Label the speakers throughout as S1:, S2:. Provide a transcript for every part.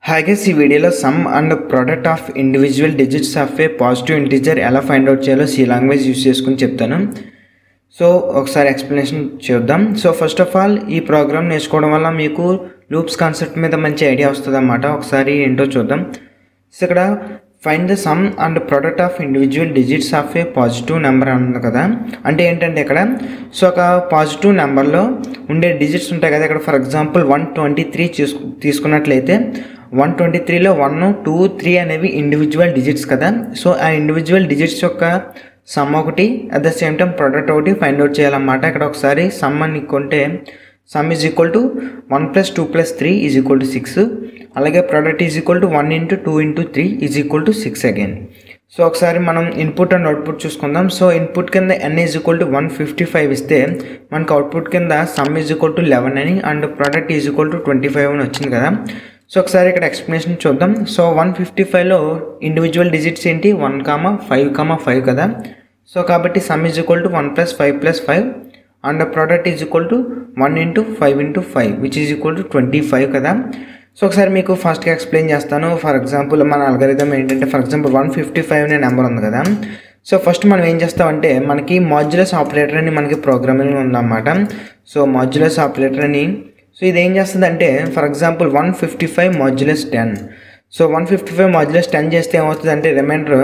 S1: hi ఈ వీడియోలో sum and product of individual digits of a positive integer ఎలా find out చేయాలో C language use చేసుకుని చెప్తాను సో ఒకసారి ఎక్స్ప్లెనేషన్ చూద్దాం సో ఫస్ట్ ఆఫ్ ఆల్ ఈ ప్రోగ్రామ్ నేర్చుకోవడం వల్ల మీకు లూప్స్ కాన్సెప్ట్ మీద మంచి ఐడియా వస్తుంది అన్నమాట ఒకసారి ఏంటో చూద్దాం సో ఇక్కడ find the sum and product of individual digits of a positive number అన్నది కదా అంటే ఏంటంటే ఇక్కడ సో ఒక పాజిటివ్ నెంబర్లో ఉండే డిజిట్స్ ఉంటాయి కదా ఇక్కడ for example one twenty three తీసుకున్నట్లయితే వన్ ట్వంటీ త్రీలో వన్ టూ త్రీ అనేవి ఇండివిజువల్ డిజిట్స్ కదా సో ఆ ఇండివిజువల్ డిజిట్స్ యొక్క సమ్ ఒకటి at the same time product ఒకటి ఫైండ్ అవుట్ చేయాలన్నమాట ఇక్కడ ఒకసారి సమ్ అని కొంటే sum is equal to one plus two plus three is equal to six అలాగే product is equal to one into two into three is equal to six again so ఒకసారి మనం input and output చూసుకుందాం so input కింద n is equal to one fifty five ఇస్తే మనకు output కింద sum is equal to eleven అని and product is equal to twenty five అని వచ్చింది కదా సో ఒకసారి ఇక్కడ ఎక్స్ప్లెనేషన్ చూద్దాం సో వన్ ఫిఫ్టీ ఫైవ్లో ఇండివిజువల్ డిజిట్స్ ఏంటి one comma five comma five కదా సో కాబట్టి sum is equal to one plus five plus five and product is equal to one into five into five which is equal to twenty five కదా so ఒకసారి మీకు ఫస్ట్గా explain చేస్తాను for example మన algorithm ఏంటంటే for example one fifty five అనే number ఉంది కదా సో ఫస్ట్ మనం ఏం చేస్తామంటే మనకి మాడ్యులస్ ఆపరేటర్ అని మనకి ప్రోగ్రామింగ్ ఉందన్నమాట సో మాడ్యులస్ ఆపరేటర్ అని సో ఇది ఏం చేస్తుంది అంటే for example one fifty five modulus ten so one fifty five modulus ten చేస్తే ఏమవుతుంది అంటే రిమైండర్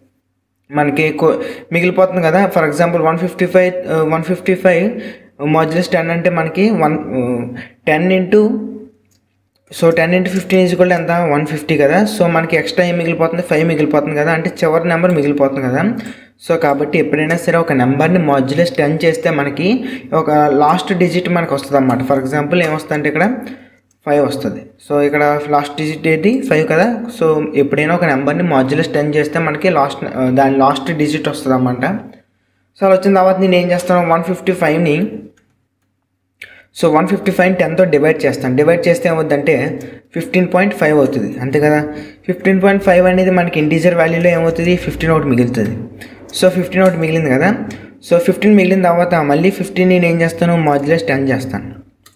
S1: మనకి మిగిలిపోతుంది కదా for example one fifty five one fifty five modulus ten అంటే మనకి one ten into so ten into fifteen is కూడా ఎంత వన్ ఫిఫ్టీ కదా సో మనకి ఎక్స్ట్రా ఏం మిగిలిపోతుంది ఫైవ్ మిగిలిపోతుంది కదా అంటే చివరి నెంబర్ మిగిలిపోతుంది కదా సో కాబట్టి ఎప్పుడైనా సరే ఒక నెంబర్ని మాడ్యులస్ టెన్ చేస్తే మనకి ఒక లాస్ట్ డిజిట్ మనకు వస్తుంది అన్నమాట ఫర్ ఎగ్జాంపుల్ ఏమొస్తుంది అంటే ఇక్కడ ఫైవ్ వస్తుంది సో ఇక్కడ లాస్ట్ డిజిట్ ఏంటి ఫైవ్ కదా సో ఎప్పుడైనా ఒక నెంబర్ని మాడ్యులస్ టెన్ చేస్తే మనకి లాస్ట్ దాని లాస్ట్ డిజిట్ వస్తుంది అన్నమాట సో అలా వచ్చిన తర్వాత నేను ఏం చేస్తాను వన్ ఫిఫ్టీ ఫైవ్ని సో వన్ ఫిఫ్టీ ఫైవ్ టెన్తో డివైడ్ చేస్తాను డివైడ్ చేస్తే ఏమవుతుందంటే ఫిఫ్టీన్ పాయింట్ ఫైవ్ అవుతుంది అంతే కదా ఫిఫ్టీన్ పాయింట్ ఫైవ్ అనేది మనకి ఇంటీజర్ వాల్యూలో ఏమవుతుంది ఫిఫ్టీన్ ఒకటి మిగులుతుంది సో ఫిఫ్టీన్ ఒకటి మిగిలింది కదా సో ఫిఫ్టీన్ మిగిలిన తర్వాత మళ్ళీ ఫిఫ్టీన్ నేను ఏం చేస్తాను మాడ్యులస్ టెన్ చేస్తాను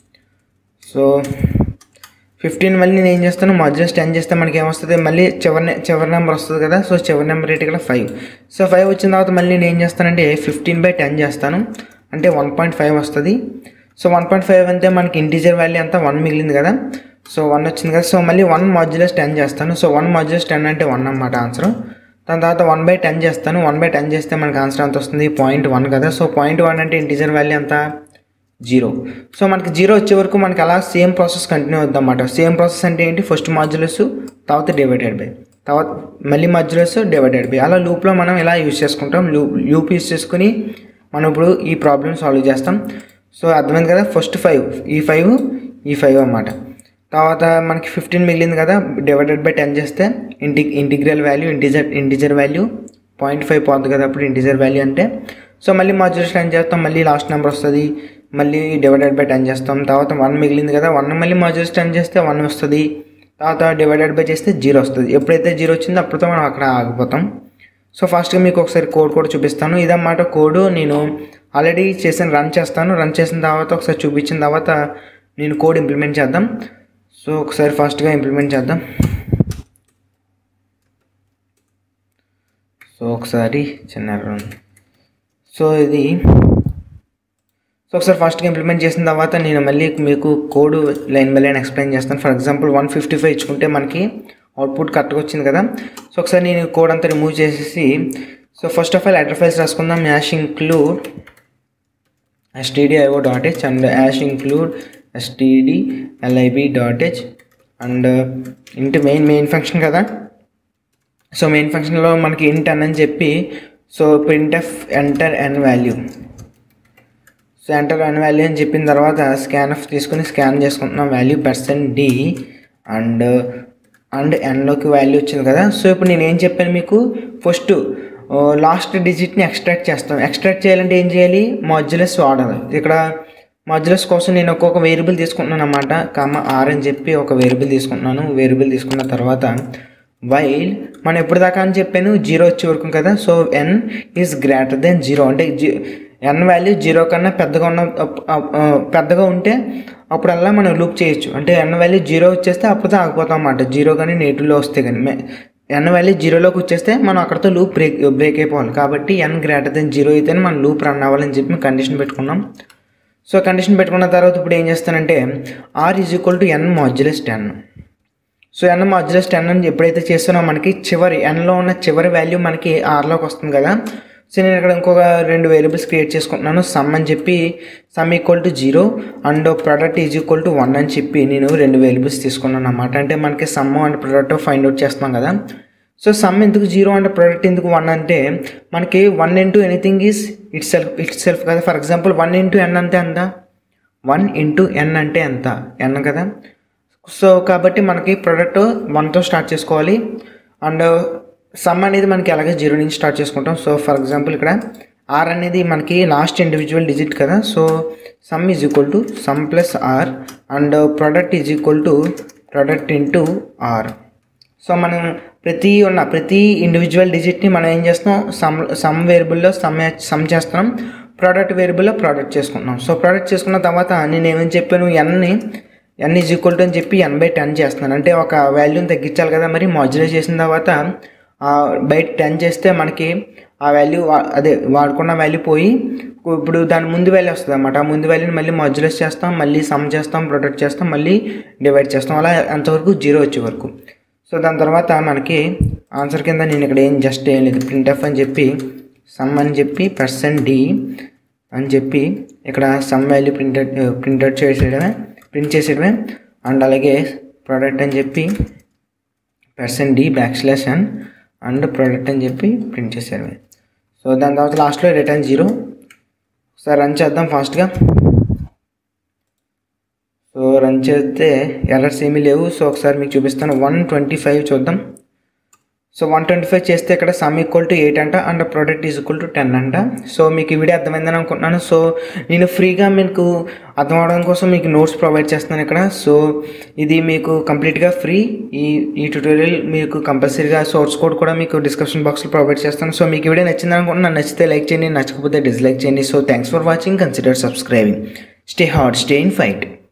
S1: సో ఫిఫ్టీన్ మళ్ళీ నేను ఏం చేస్తాను మాడ్యులస్ టెన్ చేస్తే మనకి ఏమొస్తుంది మళ్ళీ చివరి చివరి నెంబర్ వస్తుంది కదా సో చివరి నెంబర్ రేట్ ఇక్కడ ఫైవ్ సో ఫైవ్ వచ్చిన తర్వాత మళ్ళీ నేను ఏం చేస్తానంటే ఫిఫ్టీన్ బై టెన్ చేస్తాను అంటే వన్ పాయింట్ ఫైవ్ వస్తుంది సో వన్ పాయింట్ ఫైవ్ అంటే మనకి ఇంటీజర్ వాల్యూ అంతా వన్ మిగిలింది కదా సో వన్ వచ్చింది కదా సో మళ్ళీ వన్ మాడ్యులస్ టెన్ చేస్తాను సో వన్ మాడ్యులస్ టెన్ అంటే వన్ అన్నమాట ఆన్సర్ దాని తర్వాత వన్ బై టెన్ చేస్తాను వన్ బై టెన్ చేస్తే మనకి ఆన్సర్ ఎంత వస్తుంది పాయింట్ వన్ కదా సో పాయింట్ వన్ అంటే ఇంటీజర్ వాల్యూ ఎంత జీరో సో మనకి జీరో వచ్చే వరకు మనకి అలా సేమ్ ప్రాసెస్ కంటిన్యూ అవుద్ది అన్నమాట సేమ్ ప్రాసెస్ అంటే ఏంటి ఫస్ట్ మాడ్యులస్ తర్వాత డివైడెడ్ బై తర్వాత మళ్ళీ మాడ్యులస్ డివైడెడ్ బై అలా లూప్లో మనం ఇలా యూజ్ చేసుకుంటాం లూప్ లూప్ యూజ్ చేసుకుని మనం ఇప్పుడు ఈ ప్రాబ్లమ్ సాల్వ్ చేస్తాం సో అర్థమైంది కదా ఫస్ట్ ఫైవ్ ఈ ఫైవ్ ఈ ఫైవ్ అన్నమాట తర్వాత మనకి ఫిఫ్టీన్ మిగిలింది కదా డివైడెడ్ బై టెన్ చేస్తే ఇంటి integral value integer integer value point five పోతుంది కదా అప్పుడు ఇంటిజర్ వాల్యూ అంటే సో మళ్ళీ మాడ్యులేషన్ టెన్ చేస్తాం మళ్ళీ లాస్ట్ నెంబర్ వస్తుంది మళ్ళీ డివైడెడ్ బై టెన్ చేస్తాం తర్వాత వన్ మిగిలింది కదా వన్ మళ్ళీ మాడ్యులేషన్ టెన్ చేస్తే వన్ వస్తుంది తర్వాత డివైడెడ్ బై చేస్తే జీరో వస్తుంది ఎప్పుడైతే జీరో వచ్చిందో అప్పుడుతో మనం అక్కడ ఆగిపోతాం సో ఫస్ట్గా మీకు ఒకసారి కోడ్ కూడా చూపిస్తాను ఇదన్నమాట కోడ్ నేను ఆల్రెడీ చేసిన రన్ చేస్తాను రన్ చేసిన తర్వాత ఒకసారి చూపించిన తర్వాత నేను కోడ్ ఇంప్లిమెంట్ చేద్దాం సో ఒకసారి ఫాస్ట్గా ఇంప్లిమెంట్ చేద్దాం సో ఒకసారి చిన్న రన్ సో ఇది సో ఒకసారి ఫస్ట్గా ఇంప్లిమెంట్ చేసిన తర్వాత నేను మళ్ళీ మీకు code line by line explain చేస్తాను for example one fifty five ఇచ్చుకుంటే మనకి అవుట్పుట్ కరెక్ట్గా వచ్చింది కదా సో ఒకసారి నేను కోడ్ అంతా రిమూవ్ చేసేసి so first of all header files రాసుకుందాం hash include stdio dot h and hash include std lib dot h and int main main function కదా సో మెయిన్ ఫంక్షన్లో మనకి ఇంట్ అన్ అని చెప్పి so print f enter n value so enter n value అని చెప్పిన తర్వాత scan f తీసుకుని scan చేసుకుంటున్నాం value percent d and and ఎన్లోకి వాల్యూ వచ్చింది కదా సో ఇప్పుడు నేను ఏం చెప్పాను మీకు ఫస్ట్ లాస్ట్ డిజిట్ని ఎక్స్ట్రాక్ట్ చేస్తాం ఎక్స్ట్రాక్ట్ చేయాలంటే ఏం చేయాలి మాడ్యులస్ వాడాలి ఇక్కడ మాడ్యులస్ కోసం నేను ఒక్కొక్క వేరియబుల్ తీసుకుంటున్నాను అనమాట కామ ఆర్ అని చెప్పి ఒక వేరియబుల్ తీసుకుంటున్నాను వేరియబుల్ తీసుకున్న తర్వాత వైల్ మనం ఎప్పుడు దాకా అని చెప్పాను జీరో వచ్చే వరకు కదా so n is greater than zero అంటే జీ ఎన్ వాల్యూ జీరో కన్నా పెద్దగా ఉన్న అప్- అప్- ఆ, పెద్దగా ఉంటే అప్పుడల్లా మనం లూప్ చేయొచ్చు అంటే ఎన్ వాల్యూ జీరో వచ్చేస్తే అప్పుడే ఆగిపోతాం అన్నమాట జీరో కానీ నెగిటివ్లో వస్తే కానీ మే- ఎన్ వాల్యూ జీరోలోకి వచ్చేస్తే మనం అక్కడతో లూప్ బ్రేక్ బ్రేక్ అయిపోవాలి కాబట్టి ఎన్ గ్రేటర్ దెన్ జీరో అయితేనే మనం లూప్ రన్ అవ్వాలని చెప్పి కండిషన్ పెట్టుకున్నాం సో కండిషన్ పెట్టుకున్న తర్వాత ఇప్పుడు ఏం చేస్తానంటే r is equal to n modulus ten so n modulus ten అని ఎప్పుడైతే చేస్తానో మనకి చివరి ఎన్లో ఉన్న చివరి వాల్యూ మనకి ఆర్లోకి వస్తుంది కదా సో నేను ఇక్కడ ఇంకొక రెండు వేరియబుల్స్ క్రియేట్ చేసుకుంటున్నాను సమ్ అని చెప్పి sum equal to zero and product is equal to one అని చెప్పి నేను రెండు వేరియబుల్స్ తీసుకున్నాను అనమాట అంటే మనకి sum and product find out చేస్తున్నాం కదా సో సమ్ ఎందుకు జీరో అండ్ ప్రొడక్ట్ ఎందుకు వన్ అంటే మనకి one into anything is itself itself కదా for example one into n అంటే ఎంత వన్ ఇంటూ ఎన్ అంటే ఎంత ఎన్ కదా సో కాబట్టి మనకి ప్రోడక్ట్ వన్తో స్టార్ట్ చేసుకోవాలి అండ్ సమ్ అనేది మనకి అలాగే జీరో నుంచి స్టార్ట్ చేసుకుంటాం సో ఫర్ ఎగ్జాంపుల్ ఇక్కడ ఆర్ అనేది మనకి లాస్ట్ ఇండివిజువల్ డిజిట్ కదా so sum is equal to sum plus r and product is equal to product into r so మనం ప్రతి ఉన్న ప్రతి ఇండివిజువల్ డిజిట్ని మనం ఏం చేస్తున్నాం సమ్ సమ్ వేరియబుల్లో సమ్ సమ్ చేస్తున్నాం ప్రోడక్ట్ వేరియబుల్లో ప్రోడక్ట్ చేసుకుంటున్నాం సో ప్రోడక్ట్ చేసుకున్న తర్వాత నేను ఏమని చెప్పాను ఎన్ని ఎన్ ఈజ్ ఈక్వల్ టు అని చెప్పి ఎన్ బై టెన్ చేస్తున్నాను అంటే ఒక వాల్యూని తగ్గించాలి కదా మరి మాడ్యులేట్ చేసిన తర్వాత బై టెన్ చేస్తే మనకి ఆ వాల్యూ అదే వాడుకున్న వాల్యూ పోయి ఇప్పుడు దాని ముందు వాల్యూ వస్తుంది అనమాట ఆ ముందు వాల్యూని మళ్ళీ మాడ్యులేట్ చేస్తాం మళ్ళీ సమ్ చేస్తాం ప్రొడక్ట్ చేస్తాం మళ్ళీ డివైడ్ చేస్తాం అలా అంతవరకు జీరో వచ్చే వరకు సో దాని తర్వాత మనకి ఆన్సర్ కింద నేను ఇక్కడ ఏం జస్ట్ ఏం లేదు ప్రింట్ ఎఫ్ అని చెప్పి సమ్ అని చెప్పి పర్సెంట్ డి అని చెప్పి ఇక్కడ సమ్ వాల్యూ ప్రింటెడ్ ప్రింటెడ్ చేసేయడమే ప్రింట్ చేసేయడమే అండ్ అలాగే ప్రోడక్ట్ అని చెప్పి percent d back slash and and product అని చెప్పి ప్రింట్ చేసేయడమే సో దాని తర్వాత లాస్ట్లో రిటర్న్ జీరో ఒకసారి రన్ చేద్దాం ఫాస్ట్గా సో రన్ చేస్తే ఎర్రర్స్ ఏమీ లేవు సో ఒకసారి మీకు చూపిస్తాను వన్ ట్వంటీ ఫైవ్ చూద్దాం సో వన్ ట్వంటీ ఫైవ్ చేస్తే ఇక్కడ సమ్ ఈక్వల్ టు ఎయిట్ అంట and product is equal to ten అంట సో మీకు ఈ వీడియో అర్థమైందని అనుకుంటున్నాను సో నేను ఫ్రీగా మీకు అర్థం అవడం కోసం మీకు నోట్స్ ప్రొవైడ్ చేస్తున్నాను ఇక్కడ సో ఇది మీకు కంప్లీట్గా ఫ్రీ ఈ ఈ ట్యూటోరియల్ మీకు కంపల్సరీగా సోర్స్ కోడ్ కూడా మీకు డిస్క్రిప్షన్ బాక్స్లో ప్రొవైడ్ చేస్తాను సో మీకు ఈ వీడియో నచ్చింది అనుకుంటున్నాను నచ్చితే లైక్ చేయండి నచ్చకపోతే డిస్లైక్ చేయండి so thanks for watching consider subscribing stay hard stay in fight